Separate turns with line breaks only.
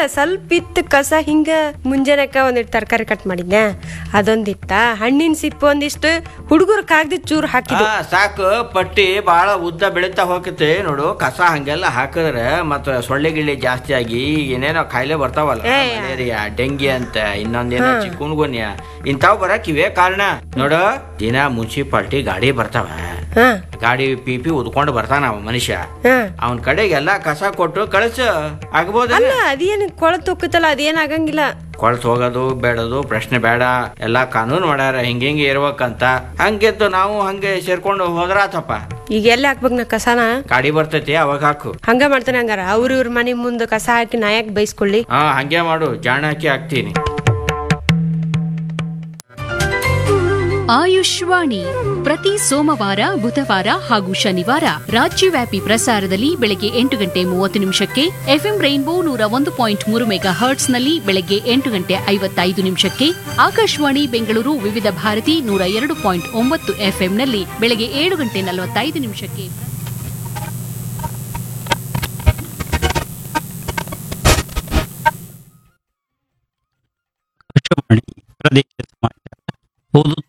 ಸ್ವಲ್ಪ ಇತ್ತು ಕಸ ಹಿಂಗ ಮುಂಜಾನೆಕ ಒಂದಿಟ್ಟು ತರಕಾರಿ ಕಟ್ ಮಾಡಿದ್ನೆ ಅದೊಂದಿತ್ತ ಹಣ್ಣಿನ ಸಿಪ್ಪು ಒಂದಿಷ್ಟು ಹುಡುಗರು ಕಾಗ್ದಿ ಚೂರು ಹಾಕಿದ್ವು
ಆ, ಸಾಕು ಪಟ್ಟಿ ಬಹಳ ಉದ್ದ ಬೆಳೀತಾ ಹೋಗತ್ತೆ ನೋಡು ಕಸ ಹಂಗೆಲ್ಲ ಹಾಕಿದ್ರೆ ಮತ್ತ ಸೊಳ್ಳೆ ಗಿಳ್ಳೆ ಜಾಸ್ತಿ ಆಗಿ ಏನೇನೋ ಕಾಯಿಲೆ ಬರ್ತಾವಲ್ಲ
ಏ.
ಮಲೇರಿಯಾ ಡೆಂಗಿ ಅಂತ ಇನ್ನೊಂದೇನೋ ಚಿಕ್ಕುನ್ಗುನ್ಯ ಇಂತಾವ್ ಬರಕ್ ಇವೇ ಕಾರಣ ನೋಡು ದಿನ ಮುನ್ಸಿಪಾಲ್ಟಿ ಗಾಡಿ ಬರ್ತಾವ
ಹಾ
ಗಾಡಿ ಪಿ ಪಿ ಉದ್ಕೊಂಡು ಬರ್ತಾನ ಅವ ಮನುಷ್ಯ
ಹಾ
ಅವನ್ ಕಡೆಗೆಲ್ಲ ಕಸ ಕೊಟ್ಟು ಕಳಿಸ ಆಗ್ಬೋದಲ್ಲ
ಅಲ್ಲ ಅದೇನು ಕೊಳತು ಹೋಗುತ್ತಲ್ಲ ಅದೇನ್ ಆಗಂಗಿಲ್ಲ
ಕೊಳ್ತು ಹೋಗೋದು ಬೇಡದು ಪ್ರಶ್ನೆ ಬೇಡ ಎಲ್ಲಾ ಕಾನೂನು ಮಾಡ್ಯಾರ ಹಿಂಗ ಹಿಂಗೆ ಇರ್ಬೇಕಂತ ಹಂಗೆದ್ದು ನಾವು ಹಂಗೆ ಸೇರ್ಕೊಂಡು ಹೋದ್ರಾತಪ್ಪ
ಈಗ ಎಲ್ಲಿ ಹಾಕ್ಬೇಕು ನಾ ಕಸನ
ಗಾಡಿ ಬರ್ತೈತಿ ಅವಾಗ ಹಾಕು
ಹಂಗ ಮಾಡ್ತಾನೆ ಹಂಗಾರ ಅವ್ರ ಇವ್ರ ಮನೆ ಮುಂದೆ ಕಸ ಹಾಕಿ ನಾ ಯಾಕೆ ಬೈಸ್ಕೊಳ್ಳಿ
ಹಾ ಹಂಗೆ ಮಾಡು ಜಾಣ ಹಾಕಿ ಹಾಕ್ತೀನಿ
ಆಯುಷ್ವಾಣಿ ಪ್ರತಿ ಸೋಮವಾರ ಬುಧವಾರ ಹಾಗೂ ಶನಿವಾರ ರಾಜ್ಯವ್ಯಾಪಿ ಪ್ರಸಾರದಲ್ಲಿ ಬೆಳಗ್ಗೆ ಎಂಟು ಗಂಟೆ ಮೂವತ್ತು ನಿಮಿಷಕ್ಕೆ ಎಫ್ಎಂ ರೈನ್ಬೋ ನೂರ ಒಂದು ಪಾಯಿಂಟ್ ಮೂರು ಮೆಗಾ ಹರ್ಟ್ಸ್ನಲ್ಲಿ ಬೆಳಗ್ಗೆ ಎಂಟು ಗಂಟೆ ಐವತ್ತೈದು ನಿಮಿಷಕ್ಕೆ ಆಕಾಶವಾಣಿ ಬೆಂಗಳೂರು ವಿವಿಧ ಭಾರತಿ ನೂರ ಎರಡು ಪಾಯಿಂಟ್ ಒಂಬತ್ತು ಎಫ್ಎಂನಲ್ಲಿ ಬೆಳಗ್ಗೆ ಏಳು ಗಂಟೆ ನಲವತ್ತೈದು ನಿಮಿಷಕ್ಕೆ
ಆಕಾಶವಾಣಿ ಪ್ರದೇಶ ಸಮಾಚಾರ ಓದುತ್ತಾ